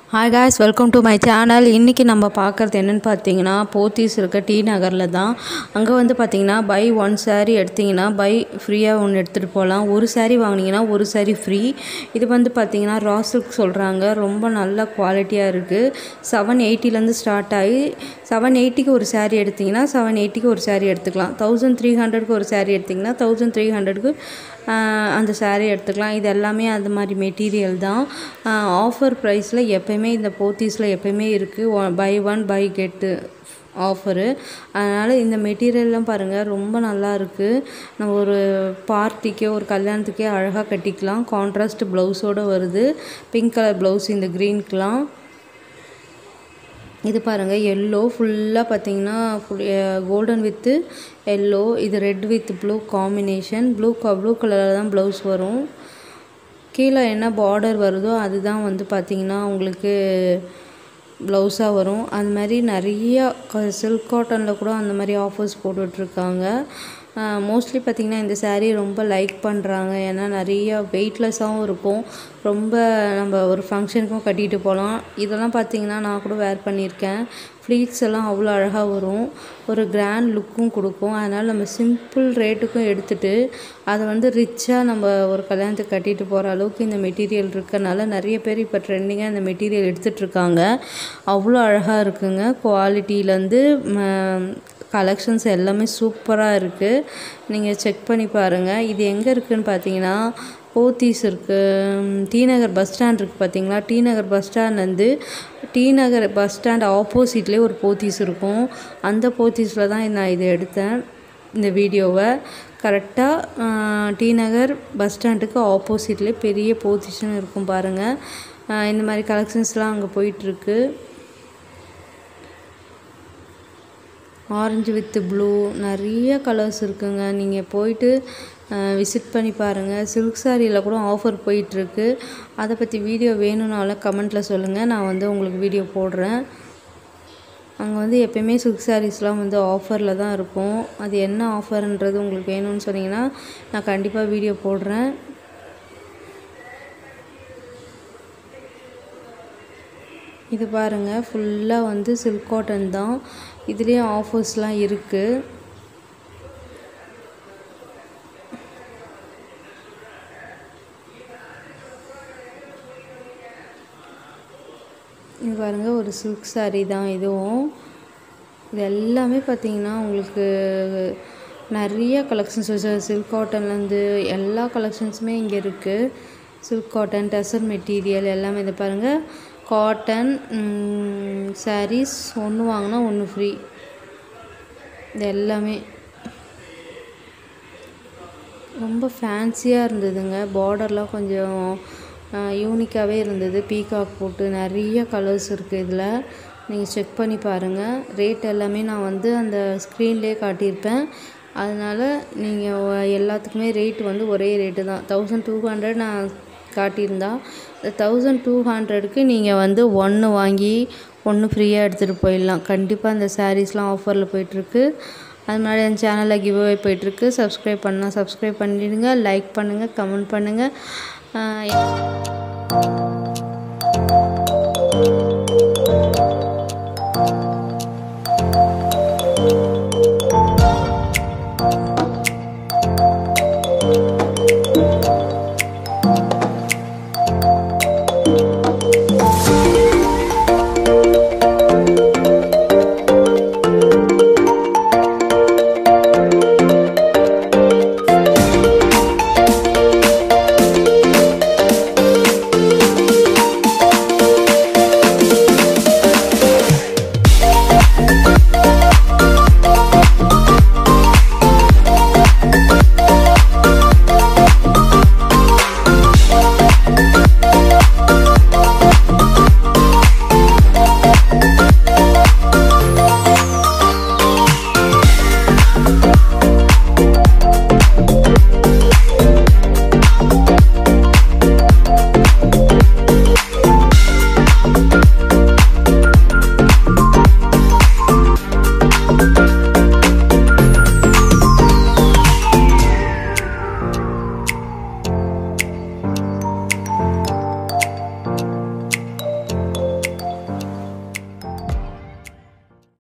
hi guys welcome to my channel இன்றைக்கி நம்ம பார்க்குறது என்னென்னு பார்த்தீங்கன்னா போத்தீஸ் இருக்க டி நகரில் தான் அங்கே வந்து பார்த்தீங்கன்னா பை ஒன் saree எடுத்தீங்கன்னா பை ஃப்ரீயாக ஒன்று எடுத்துகிட்டு போகலாம் ஒரு saree வாங்கினீங்கன்னா ஒரு saree ஃப்ரீ இது வந்து பார்த்தீங்கன்னா ரா சில்க் சொல்கிறாங்க ரொம்ப நல்ல குவாலிட்டியாக இருக்குது செவன் எயிட்டிலேருந்து ஸ்டார்ட் ஆகி செவன் எயிட்டிக்கு ஒரு saree எடுத்தீங்கன்னா செவன் எயிட்டிக்கு ஒரு saree எடுத்துக்கலாம் தௌசண்ட் த்ரீ ஹண்ட்ரட்க்கு ஒரு saree எடுத்திங்கன்னா தௌசண்ட் த்ரீ ஹண்ட்ரட்க்கு அந்த saree எடுத்துக்கலாம் இது எல்லாமே அந்த மாதிரி மெட்டீரியல் தான் ஆஃபர் ப்ரைஸில் எப்போயுமே இந்த போத்தீஸில் எப்போயுமே இருக்குது buy one buy get offer அதனால் இந்த மெட்டீரியல்லாம் பாருங்கள் ரொம்ப நல்லா இருக்குது நம்ம ஒரு பார்ட்டிக்கோ ஒரு கல்யாணத்துக்கே அழகாக கட்டிக்கலாம் கான்ட்ராஸ்ட் ப்ளவுஸோடு வருது பிங்க் கலர் ப்ளவுஸ் இந்த க்ரீனுக்கெலாம் இது பாருங்கள் எல்லோ ஃபுல்லாக பார்த்தீங்கன்னா ஃபுல் கோல்டன் வித்து எல்லோ இது red with blue combination blue க ப்ளூ கலரில் தான் ப்ளவுஸ் வரும் கீழே என்ன பார்டர் வருதோ அதுதான் வந்து பார்த்திங்கன்னா உங்களுக்கு ப்ளவுஸாக வரும் அது மாதிரி நிறைய சில்க் காட்டனில் கூட அந்த மாதிரி ஆஃபர்ஸ் போட்டுட்ருக்காங்க மோஸ்ட்லி பார்த்திங்கன்னா இந்த saree ரொம்ப லைக் பண்ணுறாங்க ஏன்னா நிறைய வெயிட்லெஸ்ஸாகவும் இருக்கும் ரொம்ப நம்ம ஒரு ஃபங்க்ஷனுக்கும் கட்டிகிட்டு போகலாம் இதெல்லாம் பார்த்திங்கன்னா நான் கூட வேர் பண்ணியிருக்கேன் ஃப்ளீட்ஸ் எல்லாம் அவ்வளோ அழகாக வரும் ஒரு கிராண்ட் லுக்கும் கொடுக்கும் அதனால் நம்ம சிம்பிள் ரேட்டுக்கும் எடுத்துகிட்டு அதை வந்து ரிச்சாக நம்ம ஒரு கல்யாணத்துக்கு கட்டிட்டு போகிற அளவுக்கு இந்த மெட்டீரியல் இருக்கறனால நிறைய பேர் இப்போ ட்ரெண்டிங்காக இந்த மெட்டீரியல் எடுத்துகிட்ருக்காங்க அவ்வளோ அழகாக இருக்குங்க குவாலிட்டியிலேருந்து கலெக்ஷன்ஸ் எல்லாமே சூப்பராக இருக்குது நீங்கள் செக் பண்ணி பாருங்கள் இது எங்கே இருக்குதுன்னு பார்த்தீங்கன்னா போத்தீஸ் இருக்குது டி நகர் பஸ் ஸ்டாண்ட் இருக்குது பார்த்தீங்களா டி நகர் பஸ் ஸ்டாண்ட்லேருந்து டி நகர் பஸ் ஸ்டாண்ட் ஆப்போசிட்லேயே ஒரு போத்தீஸ் இருக்கும் அந்த போத்தீஸில் தான் நான் இதை எடுத்தேன் இந்த வீடியோவை கரெக்டாக டி நகர் பஸ் ஸ்டாண்டுக்கு ஆப்போசிட்லேயே பெரிய போத்தீஸ்னு இருக்கும் பாருங்கள் இந்த மாதிரி கலெக்ஷன்ஸ்லாம் அங்கே போயிட்டுருக்கு ஆரஞ்சு வித் ப்ளூ நிறைய கலர்ஸ் இருக்குங்க நீங்கள் போயிட்டு விசிட் பண்ணி பாருங்கள் சில்க் சாரியில் கூட ஆஃபர் போயிட்டுருக்கு அதை பற்றி வீடியோ வேணும்னாலும் கமெண்ட்டில் சொல்லுங்கள் நான் வந்து உங்களுக்கு வீடியோ போடுறேன் அங்கே வந்து எப்பயுமே சில்க் சாரீஸ்லாம் வந்து ஆஃபரில் தான் இருக்கும் அது என்ன ஆஃபர்ன்றது உங்களுக்கு வேணும்னு சொன்னீங்கன்னா நான் கண்டிப்பாக வீடியோ போடுறேன் இது பாருங்கள் ஃபுல்லாக வந்து சில்க் காட்டன் தான் இதுலேயும் ஆஃபர்ஸ்லாம் இருக்குது இது பாருங்கள் ஒரு சில்க் saree தான் இதுவும் இது எல்லாமே பார்த்தீங்கன்னா உங்களுக்கு நிறைய கலெக்ஷன்ஸ் சில்க் காட்டன்லேருந்து எல்லா கலெக்ஷன்ஸுமே இங்கே இருக்குது சில்க் காட்டன் டசர் மெட்டீரியல் எல்லாமே இதை பாருங்கள் காட்டன் சாரீஸ் ஒன்று வாங்கினா ஒன்று ஃப்ரீ இது எல்லாமே ரொம்ப ஃபேன்சியாக இருந்ததுங்க பார்டர்லாம் கொஞ்சம் யூனிக்காகவே இருந்தது பீகாக் போட்டு நிறைய கலர்ஸ் இருக்குது இதில் நீங்கள் செக் பண்ணி பாருங்கள் ரேட் எல்லாமே நான் வந்து அந்த ஸ்க்ரீன்லேயே காட்டியிருப்பேன் அதனால் நீங்கள் எல்லாத்துக்குமே ரேட் வந்து ஒரே ரேட்டு தான் தௌசண்ட் டூ ஹண்ட்ரட் நான் காட்டியிருந்தா தௌசண்ட் டூ ஹண்ட்ரடுக்கு நீங்கள் வந்து ஒன்று வாங்கி ஒன்று ஃப்ரீயாக எடுத்துகிட்டு போயிடலாம் கண்டிப்பாக இந்த சாரீஸ்லாம் ஆஃபரில் போயிட்டுருக்கு அது மாதிரி என் சேனலில் கிவ் அவே போயிட்டுருக்கு சப்ஸ்கிரைப் பண்ணால் சப்ஸ்கிரைப் பண்ணிடுங்க லைக் பண்ணுங்கள் கமெண்ட் பண்ணுங்கள்